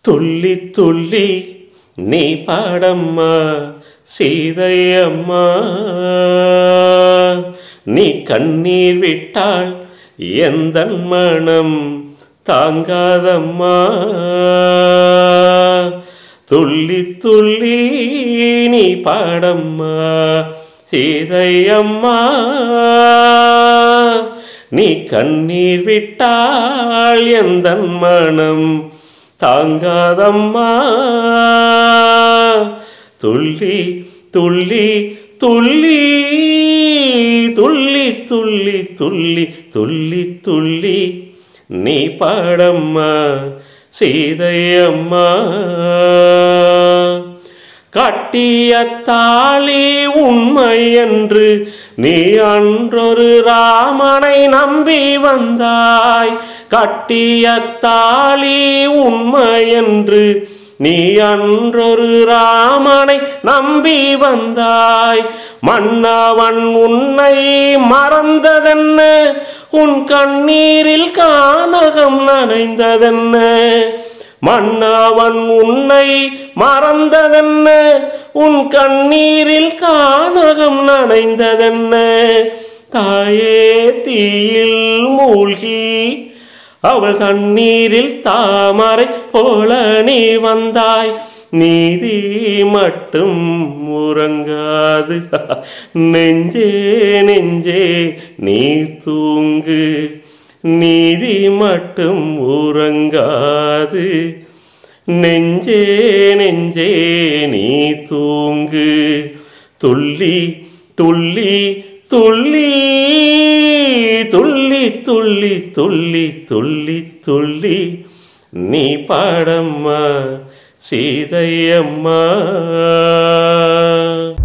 துள்ளி துள்ளி நீ பாடம்மா சீதையம்மா நீ கண்ணீர் விட்டால் எந்த மனம் தாங்காதம்மா துள்ளி துள்ளி நீ பாடம்மா சீதையம்மா நீ கண்ணீர் விட்டால் எந்த மனம் தாங்காதம்மா துள்ளி துள்ளி துள்ளி துள்ளி துள்ளி துள்ளி துள்ளி துள்ளி நீ பாடம்மா சீதையம்மா கட்டிய தாலி உண்மை என்று நீ அன்றொரு ராமனை நம்பி வந்தாய் கட்டிய தாலி உண்மை என்று நீ அன்றொரு ராமனை நம்பி வந்தாய் மன்னவன் உன்னை மறந்ததென்ன உன் கண்ணீரில் கானகம் நனைந்ததென்ன மன்னவன் உன்னை மறந்ததென்ன உன் கண்ணீரில் கானகம் நனைந்ததென்ன தாயே தீயில் மூழ்கி அவள் தண்ணீரில் தாமரை போல நீ வந்தாய் நீதி மட்டும் உறங்காது நெஞ்சே நெஞ்சே நீ தூங்கு நீதி மட்டும் உறங்காது நெஞ்சே நெஞ்சே நீ தூங்கு துள்ளி துள்ளி துள்ளி துள்ளி துள்ளி துள்ளி துள்ளி துள்ளி நீ பாடம்மா சீதையம்மா